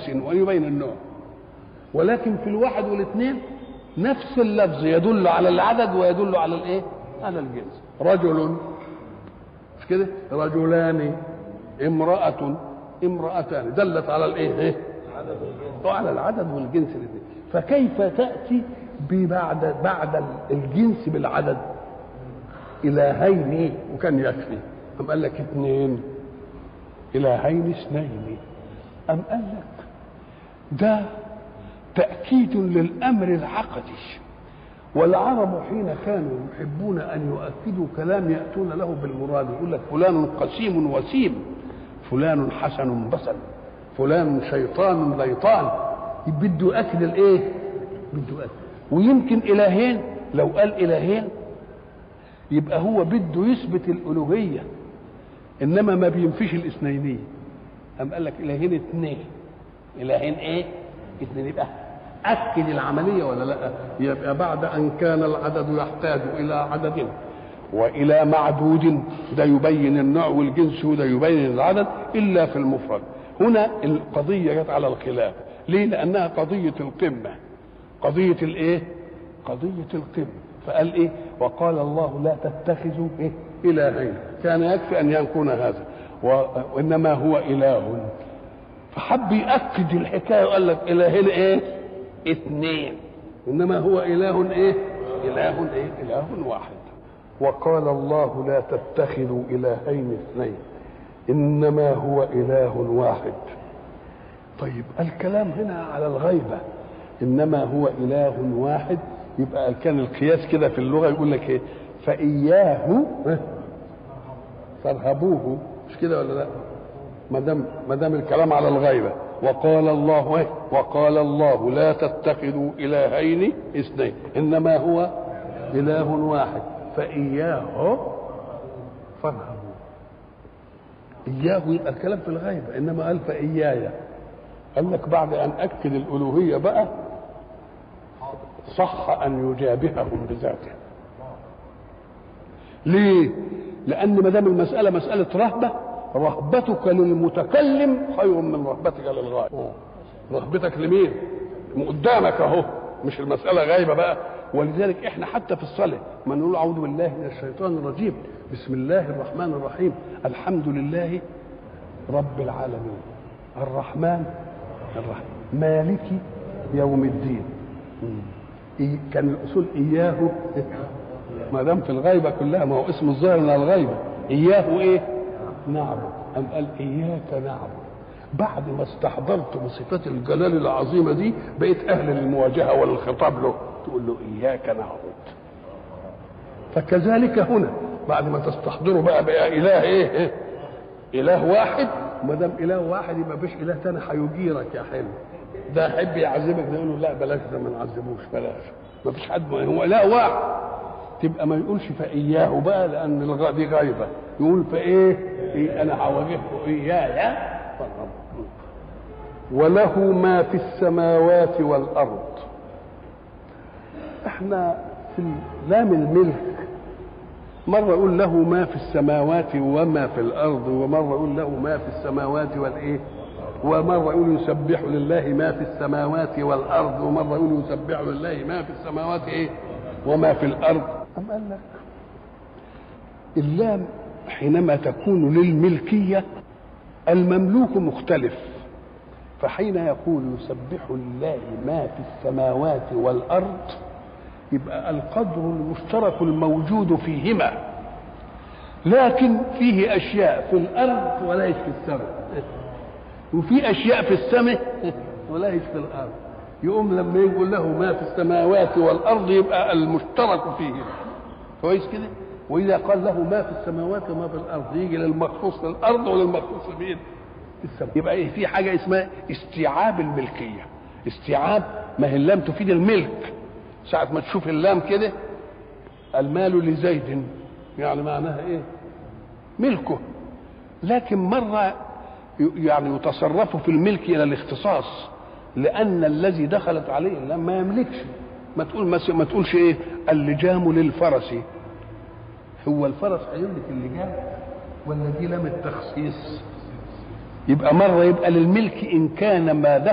جنس ويبين النوع ولكن في الواحد والاثنين نفس اللفظ يدل على العدد ويدل على الايه على الجنس رجل مش كده رجلان امرأة امرأتان دلت على الايه ايه وعلى العدد والجنس الاثنين فكيف تأتي ببعد بعد الجنس بالعدد إلهين وكان يكفي أم قال لك اثنين إلهين اثنين أم قال لك ده تأكيد للأمر العقدي والعرب حين كانوا يحبون أن يؤكدوا كلام يأتون له بالمراد يقول لك فلان قسيم وسيم فلان حسن بصل فلان شيطان ليطان بده يؤكد الايه بده يؤكد ويمكن إلهين لو قال إلهين يبقى هو بده يثبت الألوهية إنما ما بينفيش الاثنينية أم قال لك إلهين اثنين إلهين إيه؟ اثنين يبقى أكد العملية ولا لا؟ يبقى بعد أن كان العدد يحتاج إلى عدد وإلى معدود ده يبين النوع والجنس وده يبين العدد إلا في المفرد هنا القضية جت على الخلاف ليه؟ لأنها قضية القمة قضية الإيه؟ قضية القمة فقال إيه؟ وقال الله لا تتخذوا إيه؟ إلهين كان يكفي أن يكون هذا وإنما هو إله فحب يأكد الحكاية وقال لك إلهين إيه؟ اثنين إنما هو إله إيه؟ إله إيه؟ إله واحد وقال الله لا تتخذوا إلهين اثنين إنما هو إله واحد طيب الكلام هنا على الغيبة إنما هو إله واحد يبقى كان القياس كده في اللغة يقول لك إيه فإياه فارهبوه مش كده ولا لا ما دام ما دام الكلام على الغيبة وقال الله إيه؟ وقال الله لا تتخذوا إلهين اثنين إنما هو إله واحد فإياه فارهبوا إياه يبقى الكلام في الغيبة إنما قال فإياي قال لك بعد أن أكد الألوهية بقى صح أن يجابههم بذاته ليه؟ لأن ما دام المسألة مسألة رهبة رهبتك للمتكلم خير من رهبتك للغائب رهبتك لمين؟ قدامك أهو مش المسألة غايبة بقى ولذلك احنا حتى في الصلاة ما نقول أعوذ بالله من الشيطان الرجيم بسم الله الرحمن الرحيم الحمد لله رب العالمين الرحمن الرحيم مالك يوم الدين إيه كان الاصول اياه ما دام في الغيبه كلها ما هو اسم الظاهر من الغيبه اياه ايه نعبد ام قال اياك نعبد بعد ما استحضرت بصفات الجلال العظيمه دي بقيت اهل للمواجهه والخطاب له تقول له اياك نعبد فكذلك هنا بعد ما تستحضروا بقى بقى اله ايه, إيه؟ اله واحد ما دام اله واحد يبقى مفيش اله تاني هيجيرك يا حلو ده يحب يعذبك ده يقول له لا بلاش ده ما نعذبوش بلاش ما فيش حد هو اله واحد تبقى ما يقولش فاياه بقى لان الغ... دي غايبه يقول فايه إيه انا هواجهكم اياي وله ما في السماوات والارض احنا في لام الملك مرة يقول له ما في السماوات وما في الأرض ومرة يقول له ما في السماوات والإيه ومرة يقول يسبح لله ما في السماوات والأرض ومرة يقول يسبح لله ما في السماوات إيه وما في الأرض أم قال لك اللام حينما تكون للملكية المملوك مختلف فحين يقول يسبح لله ما في السماوات والأرض يبقى القدر المشترك الموجود فيهما لكن فيه اشياء في الارض وليس في السماء وفي اشياء في السماء وليس في الارض يقوم لما يقول له ما في السماوات والارض يبقى المشترك فيهما كويس كده واذا قال له ما في السماوات وما في الارض يجي للمخصوص في الارض وللمخصوص في السماء يبقى إيه في حاجه اسمها استيعاب الملكيه استيعاب ما هي اللام تفيد الملك ساعة ما تشوف اللام كده المال لزيد يعني معناها ايه ملكه لكن مرة يعني يتصرف في الملك الى الاختصاص لان الذي دخلت عليه اللام ما يملكش ما تقول ما تقولش ايه اللجام للفرس هو الفرس هيملك اللجام ولا دي لام التخصيص يبقى مرة يبقى للملك إن كان ما